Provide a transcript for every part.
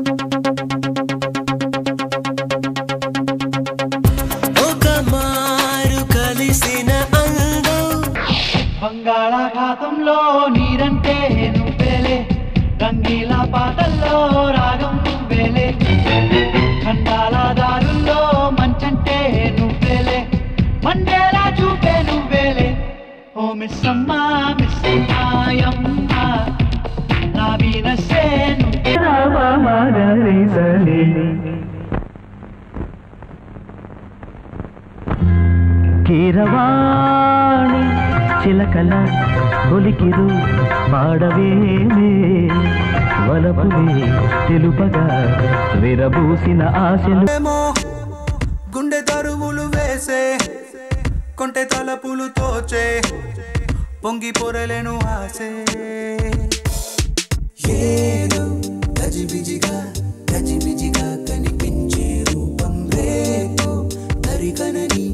ఒక మారు కలిసిన అందం బంగాళాఖాతంలో నీరంటే నువ్వేలే రంగీల పాటల్లో రాగం నువ్వేలే ఖండాల దారుల్లో మంచంటే నువ్వేలే మండేలా చూపే నువ్వేలే ఓ మిస్ అమ్మా మిస్ అమ్మాయమ్మ నా వీనసే నువ్వే కీరవాణి చిలకల బొలికిరు పాడవేమే వలపువే తెలుపగా విరబూసిన ఆశలు ఏమో గుండె తరువులు వేసే కొంటె తలపులు తోచే పొంగి పొరలేను ఆసే ఏదో గజిబిజిగా గజిబిజిగా కనిపించే రూపం రేపు దరికనని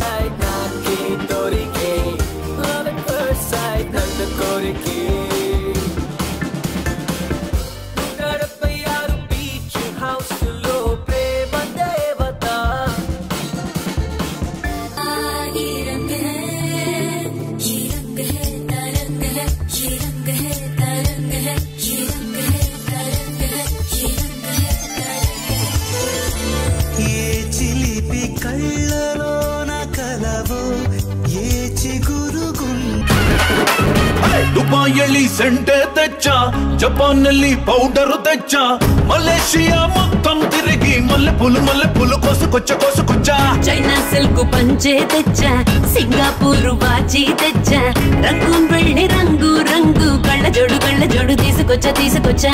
ये रंग है ये रंग है तरंग है ये रंग है तरंग है ये रंग है तरंग है ये रंग है तरंग है ఏ చిలిపి కళ్ళలోన కలవో ఏ చిగురుగుంట ದುಬಾಯಲ್ಲಿ ಸೆಂಟೆ ತೆಚ್ಚ ಜಪಾನ್ನಲ್ಲಿ ಪೌಡರ್ ತೆಚ್ಚ ಮಲೇಷಿಯಾ మొత్తం తిరిగి మల్లె పూలు మల్లె పూలు కోసుకొచ్చ కోసుకొచ్చా చైనా సిల్క్ పంచే తెచ్చా సింగపూర్ వాచి తెచ్చా రంగు వెళ్ళి రంగు రంగు కళ్ళ జోడు కళ్ళ జోడు తీసుకొచ్చా తీసుకొచ్చా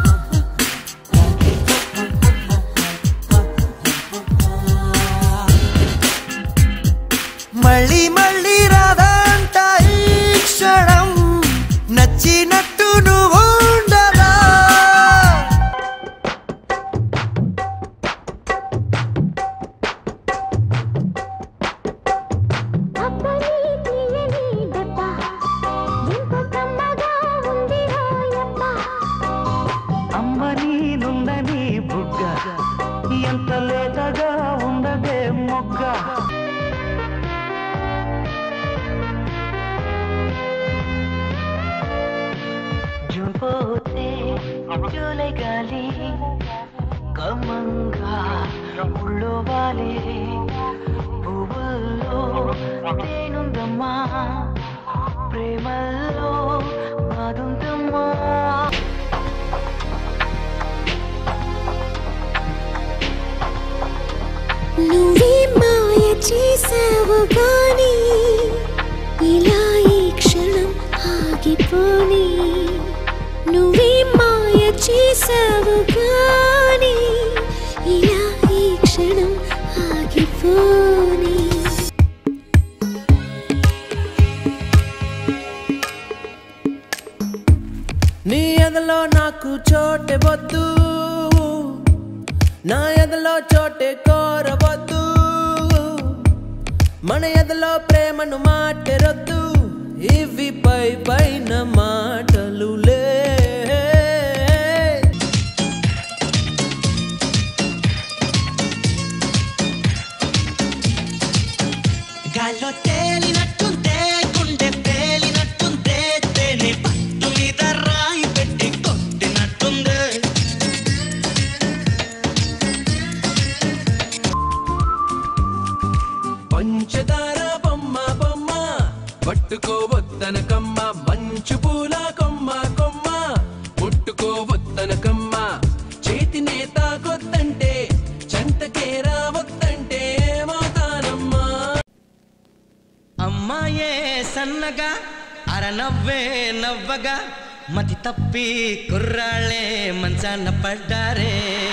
మళ్ళీ మళ్ళీ రాదంట ఈ క్షణం నచ్చినట్టు నువ్వు ఉండరా అమ్మ నీనుందని బుగ్గ ఎంత లేతగా ఉండదే మొగ్గ జుంపోతే జూలై గాలి కమంగా ఉళ్ళో వాలి పువ్వుల్లో తేనుందమ్మా ప్రేమల్లో మాదుందమ్మా నువ్వే మాయ చేసావు గాని ఇలా ఈ క్షణం ఆగిపోని నువ్వే మాయ చేసావు గాని ఇలా ఈ క్షణం ఆగిపోని నీ ఎదలో నాకు చోటే వద్దు నా ఎదలో చోటే కోరవద్దు మన ఎదలో ప్రేమను మాటెరొద్దు ఇవి పై పైన మాటలు లే గాల్లో తేలినట్టుంటే గుండె పేలినట్టుంటే తేనె పట్టు మీద రాయి పెట్టి కొట్టినట్టుందే పంచదార బొమ్మ బొమ్మ పట్టుకోవద్దనకమ్మ మంచు పూల కొమ్మ కొమ్మ ముట్టుకోవద్దనకమ్మ చేతినే తాకొద్దంటే చంటకే రావద్దంటే ఏమవుతానమ్మా అమ్మాయే సన్నగా అరనవ్వే నవ్వగా మతి తప్పి కుర్రాళ్ళే మంచాన పడ్డారే